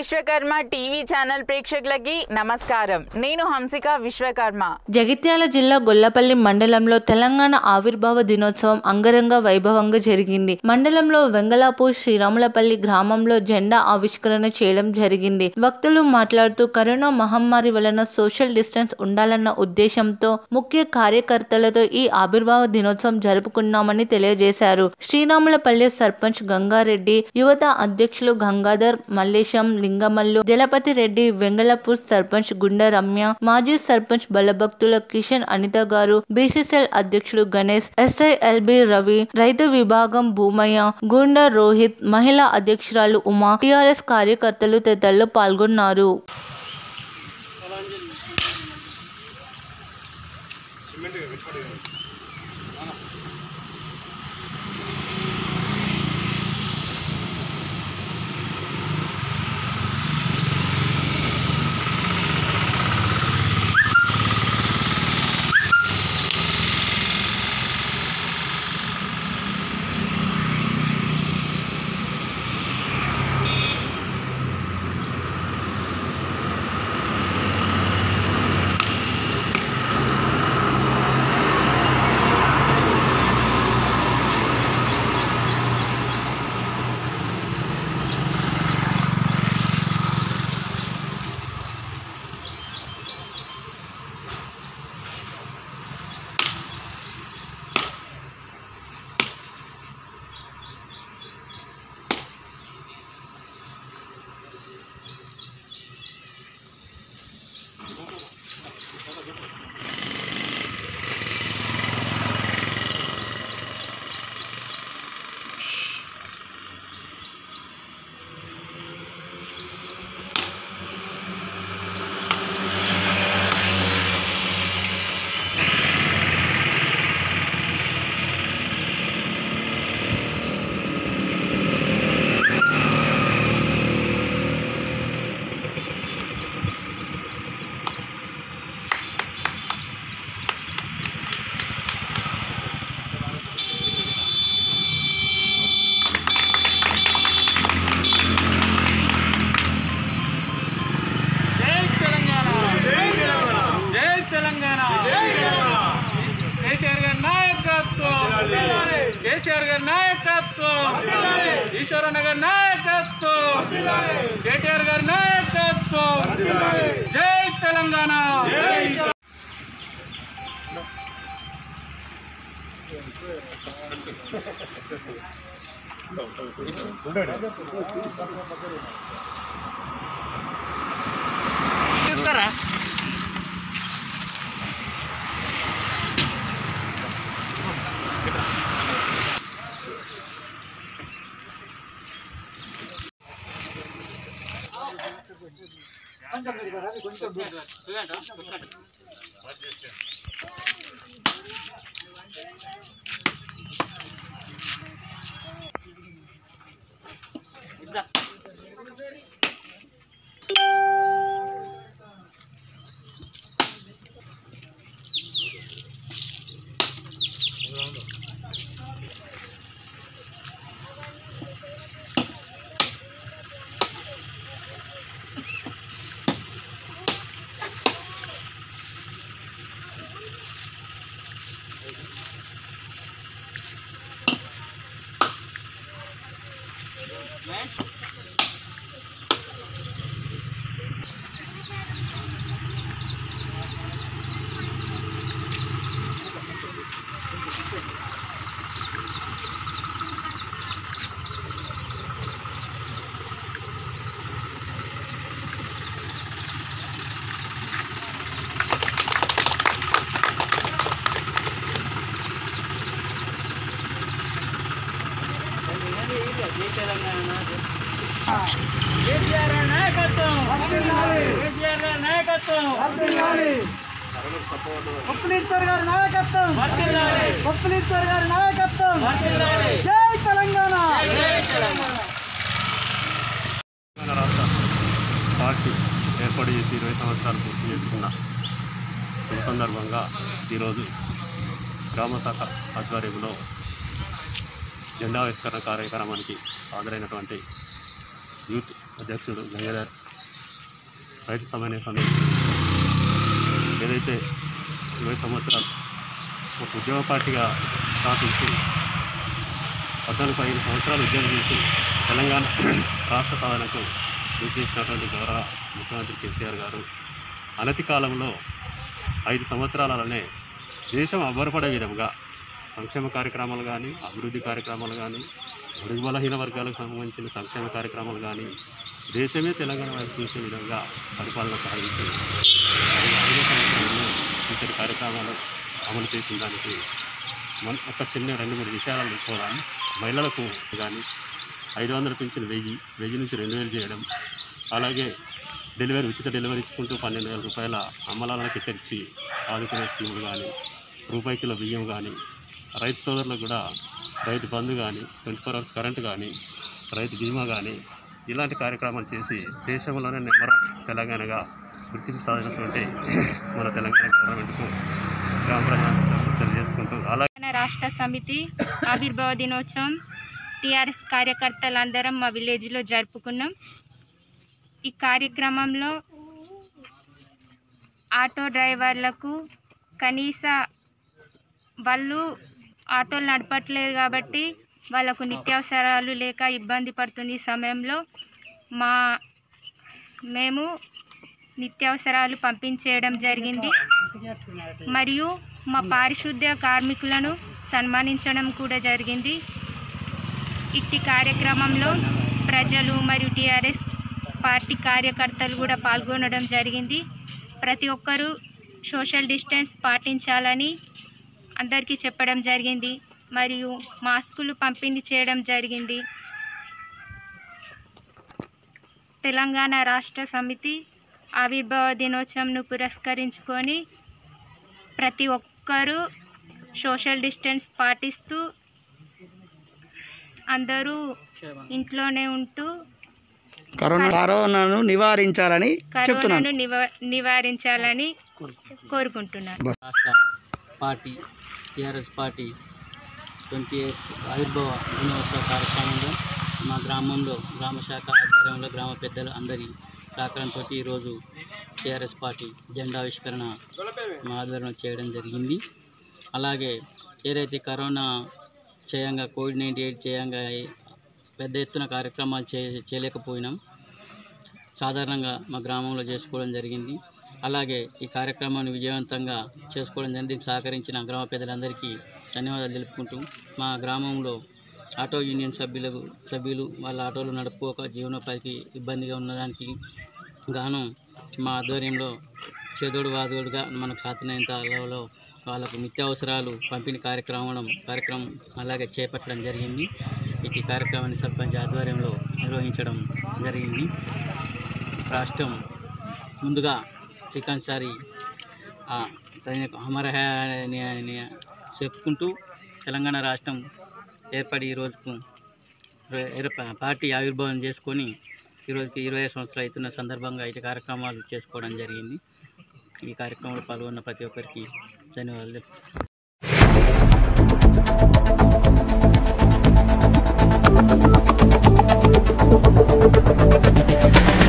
Vishwakarma TV channel ప్రేక్షకులకి నమస్కారం నేను హంసిక విశ్వకర్మ జగిత్యాల జిల్లా గొల్లపల్లి మండలంలో తెలంగాణ ఆవిర్భావ దినోత్సవం అంగరంగ వైభవంగా జరిగింది మండలంలో వెంగళాపూర్ శ్రీరాములపల్లి గ్రామంలో జెండా ఆవిష్కరణ చేయడం జరిగింది వక్తలు మాట్లాడుతూ కరోనా మహమ్మారి వలన సోషల్ డిస్టెన్స్ ఉండాలన్న ఉద్దేశంతో ముఖ్య కార్యకర్తలతో ఈ ఆవిర్భావ దినోత్సవం జరుపుకున్నామని తెలియజేశారు శ్రీరాములపల్లి సర్పంచ్ గంగారెడ్డి యువత అధ్యక్షులు గంగాధర్ మల్లేశం లింగమల్లు జలపతి రెడ్డి వెంగళపూర్ సర్పంచ్ గుండ రమ్య మాజీ సర్పంచ్ బలభక్తుల కిషన్ అనిత గారు బీసీసీఎల్ అధ్యక్షులు గణేష్ ఎస్ఐఎల్బి రవి రైతు విభాగం భూమయ్య గుండ రోహిత్ మహిళా అధ్యక్షురాలు ఉమా టిఆర్ఎస్ కార్యకర్తలు తదితరులు పాల్గొన్నారు జై తెలంగాణ జై తెలంగాణ కేసీఆర్ గారి నాయకత్వం కేసీఆర్ గారి నాయకత్వం ఈశ్వరన్న గారి నాయకత్వం కేటీఆర్ గారి నాయకత్వం జై తెలంగాణ కేసీఆర్ నాయకత్వం కేసీఆర్ నాయకత్వం పప్పులీశ్వర్ గారి నాయకత్వం వర్ధిల్లాలి. పప్పులీశ్వర్ గారి నాయకత్వం వర్ధిల్లాలి. జై తెలంగాణ జై తెలంగాణ తెలంగాణ రాష్ట్ర పార్టీ ఏర్పాటు చేసి ఇరవై సంవత్సరాలు పూర్తి చేసుకున్న శుభ సందర్భంగా ఈరోజు గ్రామ శాఖ ఆధ్వర్యంలో జెండా ఆవిష్కరణ కార్యక్రమానికి హాజరైనటువంటి యూత్ అధ్యక్షుడు గంగాధర్ రైతు సమన్వయ సమితి ఏదైతే ఇరవై సంవత్సరాలు ఒక ఉద్యోగ పార్టీగా స్థాపించి పద్నాలుగు పదిహేను సంవత్సరాలు ఉద్యోగం చేసి తెలంగాణ రాష్ట్ర సాధనకు కృషి చేసినటువంటి గౌరవ ముఖ్యమంత్రి కేసీఆర్ గారు అనతి కాలంలో ఐదు సంవత్సరాలనే దేశం అబ్బరపడే విధంగా సంక్షేమ కార్యక్రమాలు కానీ అభివృద్ధి కార్యక్రమాలు కానీ బడుగు బలహీన వర్గాలకు సంబంధించిన సంక్షేమ కార్యక్రమాలు కానీ దేశమే తెలంగాణ వైపు చూసే విధంగా పరిపాలన సాగించి ఐదో సంవత్సరంలో ఇతర కార్యక్రమాలు అమలు చేసిన దానికి మన ఒక చిన్న రెండు మూడు విషయాలను చెప్పుకోవడం మహిళలకు కానీ ఐదు వందల పింఛను వెయ్యి వెయ్యి నుంచి రెండు వేలు చేయడం అలాగే డెలివరీ ఉచిత డెలివరీ ఇచ్చుకుంటూ పన్నెండు వేల రూపాయల అమ్మలాలను కిట్టరిచ్చి ఆదుకునే స్కీములు కానీ రూపాయి కిలో బియ్యం కానీ రైతు సోదరులకు కూడా రైతు బంధు కానీ ట్వంటీ ఫోర్ అవర్స్ కరెంట్ కానీ రైతు బీమా కానీ ఇలాంటి కార్యక్రమాలు చేసి దేశంలోనే నెంబర్ వన్ తెలంగాణగా గుర్తింపు సాధించినటువంటి మన తెలంగాణ గవర్నమెంట్కు గ్రామ ప్రజలు తెలియజేసుకుంటూ అలాగే తెలంగాణ రాష్ట్ర సమితి ఆవిర్భావ దినోత్సవం టీఆర్ఎస్ కార్యకర్తలందరం మా విలేజ్లో జరుపుకున్నాం ఈ కార్యక్రమంలో ఆటో డ్రైవర్లకు కనీస వాళ్ళు ఆటోలు నడపట్లేదు కాబట్టి వాళ్ళకు నిత్యావసరాలు లేక ఇబ్బంది పడుతుంది ఈ సమయంలో మా మేము నిత్యావసరాలు పంపించేయడం జరిగింది మరియు మా పారిశుద్ధ్య కార్మికులను సన్మానించడం కూడా జరిగింది ఇట్టి కార్యక్రమంలో ప్రజలు మరియు టీఆర్ఎస్ పార్టీ కార్యకర్తలు కూడా పాల్గొనడం జరిగింది ప్రతి ఒక్కరూ సోషల్ డిస్టెన్స్ పాటించాలని అందరికీ చెప్పడం జరిగింది మరియు మాస్కులు పంపిణీ చేయడం జరిగింది తెలంగాణ రాష్ట్ర సమితి ఆవిర్భావ దినోత్సవంను పురస్కరించుకొని ప్రతి ఒక్కరూ సోషల్ డిస్టెన్స్ పాటిస్తూ అందరూ ఇంట్లోనే ఉంటూ కరోనా కరోనాను నివారించాలని చెప్తున్నాను కరోనాను నివా నివారించాలని కోరుకుంటున్నాను రాష్ట్ర party TRS party twenty years ఆవిర్భావ దినోత్సవ కార్యక్రమంలో మా గ్రామంలో గ్రామ శాఖ ఆధ్వర్యంలో గ్రామ పెద్దలు అందరి సహకారంతో ఈరోజు టీఆర్ఎస్ పార్టీ జెండా ఆవిష్కరణ మా ఆధ్వర్యంలో చేయడం జరిగింది అలాగే ఏదైతే కరోనా చేయంగా కోవిడ్ నైంటీ ఎయిట్ చేయంగా పెద్ద ఎత్తున కార్యక్రమాలు చే చేయలేకపోయినాం సాధారణంగా మా గ్రామంలో చేసుకోవడం జరిగింది అలాగే ఈ కార్యక్రమాన్ని విజయవంతంగా చేసుకోవడం జరిగింది దీనికి సహకరించిన గ్రామ పెద్దలందరికీ ధన్యవాదాలు తెలుపుకుంటూ మా గ్రామంలో ఆటో యూనియన్ సభ్యులకు సభ్యులు వాళ్ళ ఆటోలు నడుపుకోక జీవనోపాధికి ఇబ్బందిగా ఉన్నదానికి గాను మా ఆధ్వర్యంలో చేదోడు వాదోడుగా మనకు సాధ్యమైనంతలో వాళ్ళకు నిత్యావసరాలు పంపిణీ కార్యక్రమం కార్యక్రమం అలాగే చేపట్టడం జరిగింది ఈ కార్యక్రమాన్ని సర్పంచ్ ఆధ్వర్యంలో నిర్వహించడం జరిగింది రాష్ట్రం ముందుగా చికెన్ సారి అమర హై అని అని చెప్పుకుంటూ తెలంగాణ రాష్ట్రం ఏర్పడి ఈ రోజుకు ఇరవై- ఇరవై- పార్టీ ఆవిర్భావం చేసుకొని ఈరోజుకి ఇరవై సంవత్సరాలు అవుతున్న సందర్భంగా ఇటు కార్యక్రమాలు చేసుకోవడం జరిగింది ఈ కార్యక్రమంలో పాల్గొన్న ప్రతి ఒక్కరికి ధన్యవాదాలు ధన్యవాదాలు